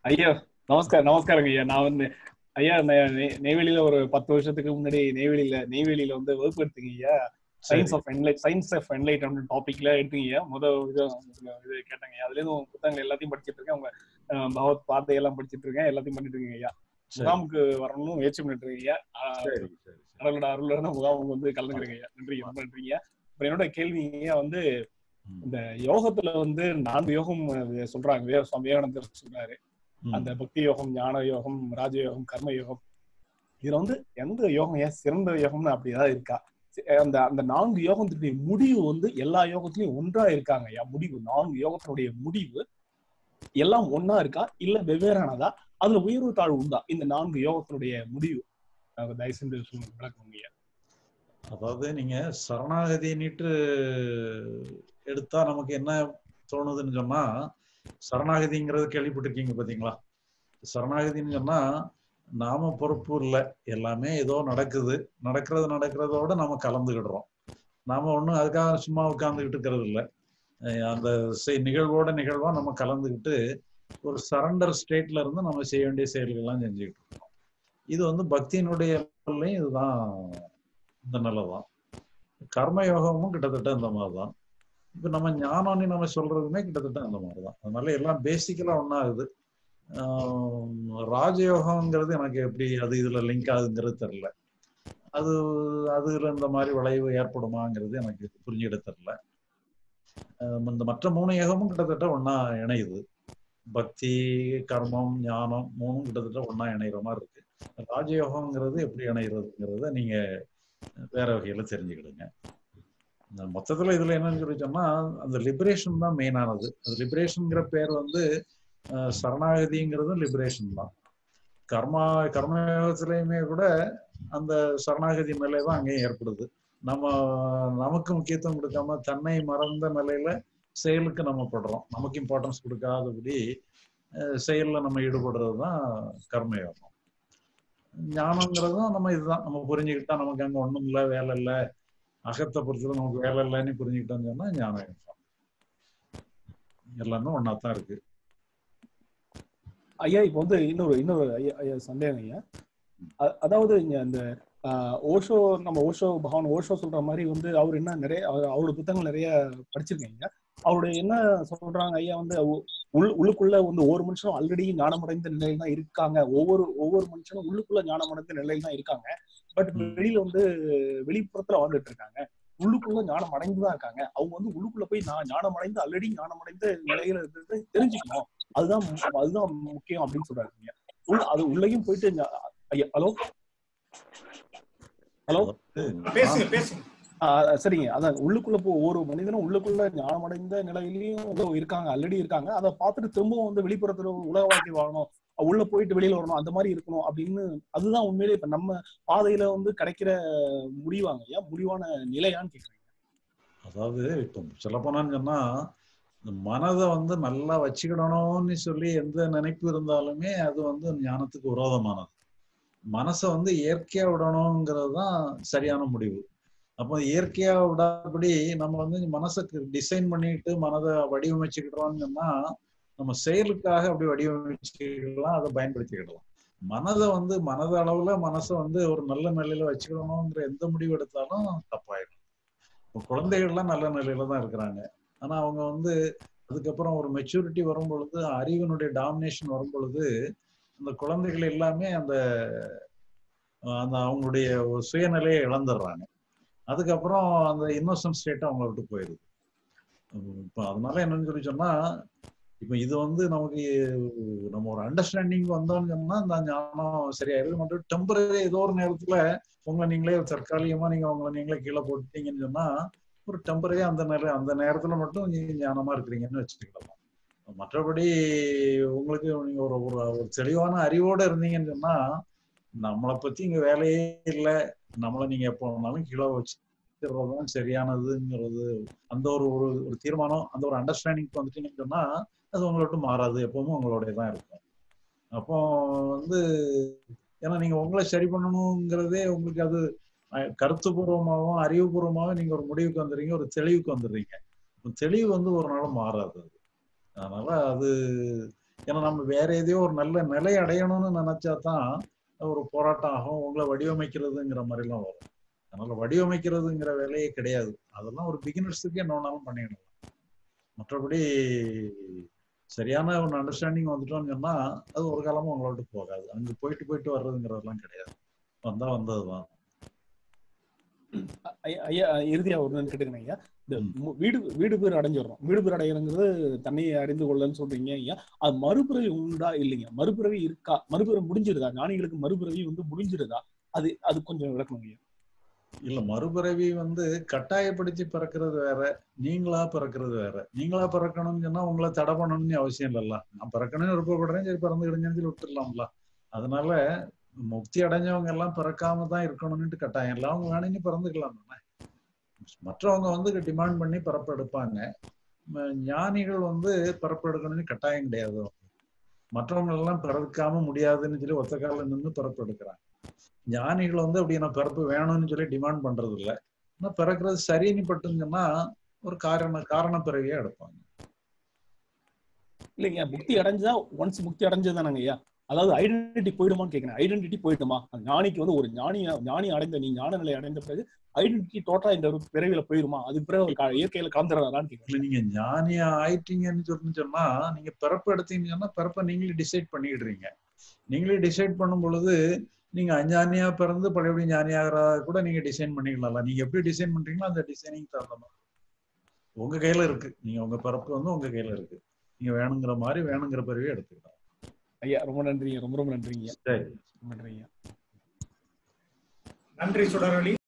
ஐயா நமஸ்காரம் நமஸ்காரங்க ஐயா நான் வந்து ஐயா நெ- நெ- நெய்வேலியில ஒரு பத்து வருஷத்துக்கு முன்னாடி நெய்வேலியில நெய்வேலியில வந்து வகுப்பு எடுத்தீங்க ஐயா science of enlight science of enlight அப்படின்னு டாபிக்ல எடுத்தீங்க ஐயா முத இது இது கேட்டாங்க ஐயா அதுல இருந்து உங்க புத்தகங்கள் எல்லாத்தையும் படிச்சிட்டு இருக்கேன் உங்க அஹ், பகவத் பாதை எல்லாம் படிச்சிட்டு இருக்கேன் எல்லாத்தையும் பண்ணிட்டு இருக்கீங்க ஐயா சரி, முகாமுக்கு வரணும்னு முயற்சி பண்ணிட்டு இருக்கீங்க ஐயா அஹ், சரி, சரி, சரி. கடவுளோட அருளோட முகாமுக்கு வந்து கலந்துக்கிறீங்க ஐயா நன்றி ரொம்ப நன்றிங்க அப்புறம் என்னோட கேள்வி ஐயா வந்து ம். இந்த யோகத்துல வந்து நான்கு யோகம் அது சொல்றாங்க வே- சுவாமி விவேகானந்தர் சொல்றாரு ம். அந்த பக்தி யோகம் ஞான யோகம் ராஜயோகம் கர்ம யோகம் இதுல வந்து எந்த யோகம் ஏன் சிறந்த யோகம்னு அப்படி ஏதாவது இருக்கா சி- அந்த அந்த நான்கு யோகத்தினுடைய முடிவு வந்து எல்லா யோகத்திலயும் ஒன்றா இருக்காங்க ஐயா முடிவு நான்கு யோகத்தினுடைய முடிவு எல்லாம் ஒண்ணா இருக்கா இல்ல வெவ்வேறானதா அதுல உயர்வு தாழ்வு உண்டா இந்த நான்கு யோகத்தினுடைய முடிவு அஹ் தயவு செஞ்சு சொல்லுங்க விளக்குங்க ஐயா அதாவது நீங்க சரணாகதின்னுட்டு எடுத்தா நமக்கு என்ன தோணுதுன்னு சொன்னா சரணாகதிங்கிறது கேள்விப்பட்டிருக்கீங்க பாத்தீங்களா சரணாகதின்னு சொன்னா நாம பொறுப்பு இல்லை எல்லாமே ஏதோ நடக்குது நடக்கிறது நடக்கிறதோட நாம கலந்துக்கிடுறோம் நாம ஒண்ணும் அதுக்காக சும்மா உட்கார்ந்துகிட்டு இருக்கிறது இல்லை அஹ் அந்த செய்- நிகழ்வோட நிகழ்வா நம்ம கலந்துக்கிட்டு ஒரு சரண்டர் ஸ்டேட்ல இருந்து நம்ம செய்ய வேண்டிய செயல்கள்லாம் செஞ்சுக்கிட்டு இருக்கோம் இது வந்து பக்தியினுடைய லெவல்லையும் இதுதான் இந்த நிலை தான் கர்ம யோகமும் கிட்டத்தட்ட இந்த மாதிரி தான் இப்போ நம்ம ஞானம்னு நம்ம சொல்றதுமே கிட்டத்தட்ட அந்த மாதிரி தான் அதனால எல்லாம் பேசிக்கலா ஒன்றாகுது ராஜயோகம்ங்கிறது எனக்கு எப்படி அது இதுல லிங்க் ஆகுங்கிறது தெரியல அது அதுல இந்த மாதிரி விளைவு ஏற்படுமாங்கிறது எனக்கு புரிஞ்சுக்கிட தெரியல ஆஹ் இந்த மற்ற மூணு யோகமும் கிட்டத்தட்ட ஒண்ணா இணையுது பக்தி கர்மம் ஞானம் மூணும் கிட்டத்தட்ட ஒண்ணா இணைகிற மாதிரி இருக்கு ராஜயோகம்ங்கிறது எப்படி இணைகிறதுங்கிறத நீங்க வேற வகையில தெரிஞ்சுக்கிடுங்க இந்த மொத்தத்துல இதுல என்னன்னு சொல்லி சொன்னா அந்த லிபரேஷன் தான் மெயினானது அந்த லிபரேஷன்ங்கிற பேர் வந்து அஹ், சரணாகதிங்கிறதும் லிபரேஷன் தான் கர்மா கர்மயோகத்திலையுமே கூட அந்த சரணாகதி நிலை தான் அங்கேயும் ஏற்படுது நம்ம நமக்கு முக்கியத்துவம் கொடுக்காம தன்னை மறந்த நிலையில செயலுக்கு நம்ம படுறோம் நமக்கு இம்பார்ட்டன்ஸ் கொடுக்காதபடி அஹ், செயல்ல நம்ம ஈடுபடுறது தான் கர்மயோகம் ஞானங்கிறதும் நம்ம இதுதான் நம்ம புரிஞ்சுக்கிட்டா நமக்கு அங்க ஒண்ணும் இல்லை வேலை இல்லை அகத்தை பொறுத்தவரை நமக்கு வேலை இல்லைன்னு புரிஞ்சுக்கிட்டோம்னு சொன்னா ஞான யோகம் எல்லாமே ஒன்னா தான் இருக்கு ஐயா இப்போ வந்து இன்னொரு இன்னொரு ஐயா ஐயா சந்தேகம் ஐயா அ- அதாவது இங்க அந்த ஆஹ், ஓஷோ நம்ம ஓஷோ பகவான் ஓஷோ சொல்ற மாதிரி வந்து அவர் என்ன நிறைய அவர்- அவரோட புத்தகங்கள் நிறைய படிச்சிருக்கீங்க அவருடைய என்ன சொல்றாங்க ஐயா வந்து உ- உள் உள்ளுக்குள்ள வந்து ஒவ்வொரு மனுஷனும் ஆல்ரெடி ஞானமடைந்த நிலையில தான் இருக்காங்க ஒவ்வொரு ஒவ்வொரு மனுஷனும் உள்ளுக்குள்ள ஞானமடைந்த நிலையில தான் இருக்காங்க பட் ம். வெளியில வந்து வெளிப்புறத்துல வாழ்ந்துட்டு இருக்காங்க உள்ளுக்குள்ள ஞானம் அடைந்து தான் இருக்காங்க அவங்க வந்து உள்ளுக்குள்ள போய் நான் ஞானம் அடைந்து ஆல்ரெடி ஞானம் அடைந்த நிலையில இருக்கிறது தெரிஞ்சுக்கணும் அதுதான் மு- அதுதான் முக்கியம் அப்படின்னு சொல்றாங்க உள்ள அது உள்ளேயும் போயிட்டு ஞா- ஐயா ஹலோ ஹலோ பேசுங்க பேசுங்க சரிங்க அதான் உள்ளுக்குள்ள போ ஒரு மனிதனும் உள்ளுக்குள்ள ஞானமடைந்த நிலையிலயும் வந்து இருக்காங்க ஆல்ரெடி இருக்காங்க அதை பார்த்துட்டு திரும்பவும் வந்து வெளிப்புறத்துல உலக வாழ்க்கை வாழணும் உள்ள போயிட்டு வெளியில வரணும் அந்த மாதிரி இருக்கணும் அப்படின்னு அதுதான் உண்மையிலே இப்ப நம்ம பாதையில வந்து கிடைக்கிற முடிவாங்க ஐயா முடிவான நிலையான்னு கேக்குறேன் அதாவது இப்போ சொல்ல போனான்னு சொன்னா இந்த மனதை வந்து நல்லா வச்சுக்கிடணும்னு சொல்லி எந்த நினைப்பு இருந்தாலுமே அது வந்து ஞானத்துக்கு விரோதமானது மனசை வந்து இயற்கையா விடணுங்கிறது தான் சரியான முடிவு அப்போ இயற்கையா விடாதபடி நம்ம வந்து மனசுக்கு டிசைன் பண்ணிட்டு மனதை வடிவமைச்சுக்கிட்டோம்னு சொன்னா நம்ம செயலுக்காக அப்படி வடிவமைச்சுக்கலாம் அதை பயன்படுத்திக்கிடலாம் மனதை வந்து மனத அளவுல மனசை வந்து ஒரு நல்ல நிலையில வச்சுக்கணுங்கிற எந்த முடிவு எடுத்தாலும் தப்பாயிடும் இப்போ குழந்தைகள்லாம் நல்ல நிலையில தான் இருக்கிறாங்க ஆனா அவங்க வந்து அதுக்கப்புறம் ஒரு மெச்சூரிட்டி வரும் பொழுது அறிவினுடைய டாமினேஷன் வரும் பொழுது அந்த குழந்தைகள் எல்லாமே அந்த அஹ் அந்த அவங்களுடைய ஒரு சுயநிலையை இழந்துடுறாங்க அதுக்கப்புறம் அந்த இன்னோசன்ட் ஸ்டேட் அவங்கள விட்டு போயிடுது இப்போ அதனால என்னன்னு சொல்லி சொன்னா இப்போ இது வந்து நமக்கு நம்ம ஒரு அண்டர்ஸ்டாண்டிங் வந்தோம்னு சொன்னா இந்த ஞானம் சரியாயிருது மட்டும் டெம்பரரி ஏதோ ஒரு நேரத்துல உங்களை நீங்களே தற்காலிகமா நீங்க உங்களை நீங்களே கீழே போட்டீங்கன்னு சொன்னா ஒரு டெம்பரரி அந்த நேரம் அந்த நேரத்துல மட்டும் நீங்க ஞானமா இருக்கிறீங்கன்னு வச்சுக்கலாம் மற்றபடி உங்களுக்கு நீங்க ஒரு ஒரு ஒரு தெளிவான அறிவோட இருந்தீங்கன்னு சொன்னா நம்மளை பத்தி இங்க வேலையே இல்லை நம்மளை நீங்க எப்போ வேணாலும் கீழே வச்சுக்கிறதுதான் சரியானதுங்கிறது அந்த ஒரு ஒரு ஒரு தீர்மானம் அந்த ஒரு அண்டர்ஸ்டாண்டிங் வந்துட்டீங்கன்னு சொன்னா அது உங்களை விட்டு மாறாது எப்பவுமே உங்களுடைய தான் இருக்கும் அப்போ வந்து ஏன்னா நீங்க உங்களை சரி பண்ணணுங்கிறதே உங்களுக்கு அது அஹ், கருத்துப்பூர்வமாகவும் அறிவுபூர்வமாகவும் நீங்க ஒரு முடிவுக்கு வந்துடுறீங்க ஒரு தெளிவுக்கு வந்துடுறீங்க தெளிவு வந்து ஒரு நாளும் மாறாது அது அதனால அது ஏன்னா நம்ம வேற எதையோ ஒரு நல்ல நிலை அடையணும்னு நினைச்சா தான் ஒரு போராட்டம் ஆகும் உங்களை வடிவமைக்கிறதுங்கிற மாதிரி எல்லாம் வரும் அதனால வடிவமைக்கிறதுங்கிற வேலையே கிடையாது அதெல்லாம் ஒரு பிகினர்ஸுக்கு என்ன வேணாலும் பண்ணிடலாம் மற்றபடி சரியான ஒரு அண்டர்ஸ்டாண்டிங் வந்துட்டோம்னு சொன்னா அது ஒரு காலமும் உங்களை விட்டு போகாது அங்க போயிட்டு போயிட்டு வர்றதுங்கிறதெல்லாம் கிடையாது வந்தா வந்ததுதான் ஐயா- ஐயா இறுதியா ஒரு நிமிஷம் கேட்டுக்கிறேன் ஐயா இந்த ம். மு- வீடு வீடு பேர் அடைஞ்சிடுறோம் வீடு பேர் அடைகிறங்கிறது தன்னை அறிந்து கொள்ளன்னு சொல்றீங்க ஐயா அது மறுபிறவி உண்டா இல்லைங்க மறுபிறவி இருக்கா மறுபிறவி முடிஞ்சிருதா ஞானிகளுக்கு மறுபிறவி வந்து முடிஞ்சிருதா அது அது கொஞ்சம் விளக்கணும் ஐயா இல்ல மறுபிறவி வந்து கட்டாயப்படுத்தி பிறக்கிறது வேற நீங்களா பிறக்கிறது வேற நீங்களா பிறக்கணும்னு சொன்னா உங்களை தடை பண்ணணும்னு அவசியம் இல்லல்ல நான் பிறக்கணும்னு விருப்பப்படுறேன் சரி பிறந்துக்கிடுங்கன்னு சொல்லி விட்டுடலாம்ல அதனால முக்தி அடைஞ்சவங்க எல்லாம் பிறக்காம தான் இருக்கணும்னுட்டு கட்டாயம் இல்லை அவங்க வேணும்னு பிறந்துக்கலாம் தானே மற்றவங்க வந்து டிமாண்ட் பண்ணி பிறப்பு எடுப்பாங்க ம- ஞானிகள் வந்து பிறப்பு எடுக்கணும்னு கட்டாயம் கிடையாது மற்றவங்க எல்லாம் பிறக்காம முடியாதுன்னு சொல்லி ஒத்த காலில் நின்று பிறப்பு எடுக்கிறாங்க ஞானிகள் வந்து அப்படி நான் பிறப்பு வேணும்னு சொல்லி டிமாண்ட் பண்றது இல்ல ஆனா பிறக்கிறது சரின்னு பட்டுங்கன்னா ஒரு காரண காரண பிறவியா எடுப்பாங்க இல்லைங்க முக்தி அடைஞ்சா ஒன்ஸ் முக்தி அடைஞ்சதுதானங்க ஐயா அதாவது ஐடென்டிட்டி போயிடுமான்னு கேட்கிறேன் ஐடென்டிட்டி போயிடுமா அந்த ஞானிக்கு வந்து ஒரு ஞானி ஞானி அடைந்த நீ ஞான நிலை அடைந்த பிறகு ஐடென்டிட்டி டோட்டலா இந்த ஒரு பிறவியில போயிருமா அதுக்கு பிறகு ஒரு க- இயற்கையில கலந்துறாரான்னு கேட்கிறேன் இல்ல நீங்க ஞானியா ஆயிட்டீங்கன்னு சொல்லி சொன்னா நீங்க பிறப்பு எடுத்தீங்கன்னு சொன்னா பிறப்பை நீங்களே டிசைட் பண்ணிடுறீங்க நீங்களே டிசைட் பண்ணும் பொழுது நீங்க அஞ்ஞானியா பிறந்து பழையபடி ஞானியாகிறா கூட நீங்க டிசைன் பண்ணிக்கலாம்ல நீங்க எப்படி டிசைன் பண்றீங்களோ அந்த டிசைனிங் தகுந்த மாதிரி உங்க கையில இருக்கு நீங்க உங்க பிறப்பு வந்து உங்க கையில இருக்கு நீங்க வேணுங்கிற மாதிரி வேணுங்கிற பிறவியை எடுத்துக்கலாம் ஐயா ரொம்ப நன்றிங்க ரொம்ப ரொம்ப நன்றிங்க சரி ரொம்ப நன்றிங்க நன்றி சுடரொலி